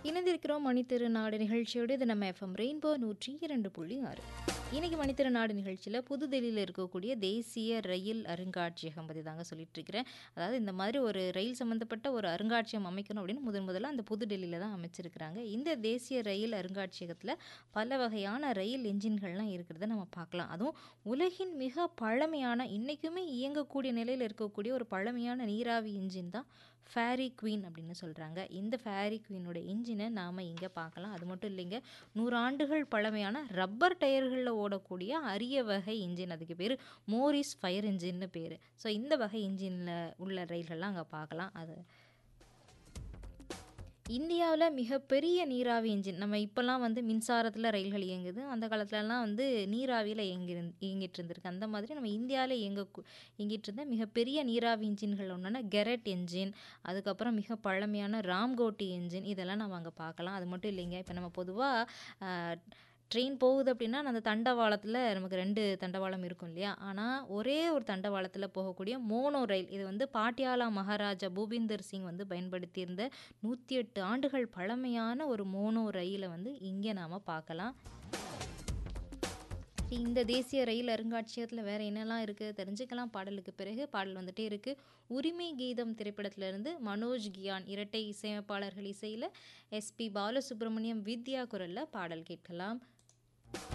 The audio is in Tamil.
இணைந்திருக்கிறோம் மணித்திருநாடு நிகழ்ச்சியோடு இது நம்ம எஃப்எம் ரெயின்போ நூற்றி இரண்டு புள்ளி ஆறு இன்னைக்கு மணித்திருநாடு நிகழ்ச்சியில் புதுதில்லியில் இருக்கக்கூடிய தேசிய ரயில் அருங்காட்சியகம் பற்றி தாங்க சொல்லிட்டு இருக்கிறேன் அதாவது இந்த மாதிரி ஒரு ரயில் சம்மந்தப்பட்ட ஒரு அருங்காட்சியகம் அமைக்கணும் அப்படின்னு முதன் முதல்ல அந்த புதுடெல்லியில் தான் அமைச்சிருக்கிறாங்க இந்த தேசிய ரயில் அருங்காட்சியகத்தில் பல வகையான ரயில் என்ஜின்கள்லாம் இருக்கிறத நம்ம பார்க்கலாம் அதுவும் உலகின் மிக பழமையான இன்றைக்குமே இயங்கக்கூடிய நிலையில் இருக்கக்கூடிய ஒரு பழமையான நீராவி இன்ஜின் தான் ஃபேரி குவீன் அப்படின்னு சொல்கிறாங்க இந்த ஃபேரி குவீனோட இன்ஜினை நாம் இங்கே பார்க்கலாம் அது மட்டும் இல்லைங்க நூறு ஆண்டுகள் பழமையான ரப்பர் டயர்களில் ஓடக்கூடிய அரிய வகை இன்ஜின் அதுக்கு பேர் மோரிஸ் ஃபயர் இன்ஜின்னு பேர் ஸோ இந்த வகை இன்ஜினில் உள்ள ரயில்கள்லாம் அங்கே பார்க்கலாம் அது இந்தியாவில் மிகப்பெரிய நீராவி இன்ஜின் நம்ம இப்போல்லாம் வந்து மின்சாரத்தில் ரயில்கள் இயங்குது அந்த காலத்துலலாம் வந்து நீராவியில் இயங்கி இயங்கிட்டு இருந்திருக்கு அந்த மாதிரி நம்ம இந்தியாவில் இயங்க இயங்கிட்டு இருந்த மிகப்பெரிய நீராவி இன்ஜின்கள் ஒன்றுனா கெரட் என்ஜின் அதுக்கப்புறம் மிக பழமையான ராம்கோட்டி என்ஜின் இதெல்லாம் நம்ம அங்கே பார்க்கலாம் அது மட்டும் இல்லைங்க இப்போ நம்ம பொதுவாக ட்ரெயின் போகுது அப்படின்னா அந்த தண்டவாளத்தில் நமக்கு ரெண்டு தண்டவாளம் இருக்கும் இல்லையா ஆனால் ஒரே ஒரு தண்டவாளத்தில் போகக்கூடிய மோனோ ரயில் இது வந்து பாட்டியாலா மகாராஜா பூபிந்தர் சிங் வந்து பயன்படுத்தியிருந்த நூற்றி எட்டு ஆண்டுகள் பழமையான ஒரு மோனோ ரயிலை வந்து இங்கே நாம் பார்க்கலாம் இந்த தேசிய ரயில் அருங்காட்சியகத்தில் வேறு என்னெல்லாம் இருக்குது தெரிஞ்சுக்கலாம் பாடலுக்கு பிறகு பாடல் வந்துட்டே இருக்குது உரிமை கீதம் திரைப்படத்திலிருந்து மனோஜ் கியான் இரட்டை இசையமைப்பாளர்கள் இசையில் எஸ்பி பாலசுப்ரமணியம் வித்யா குரலில் பாடல் கேட்கலாம்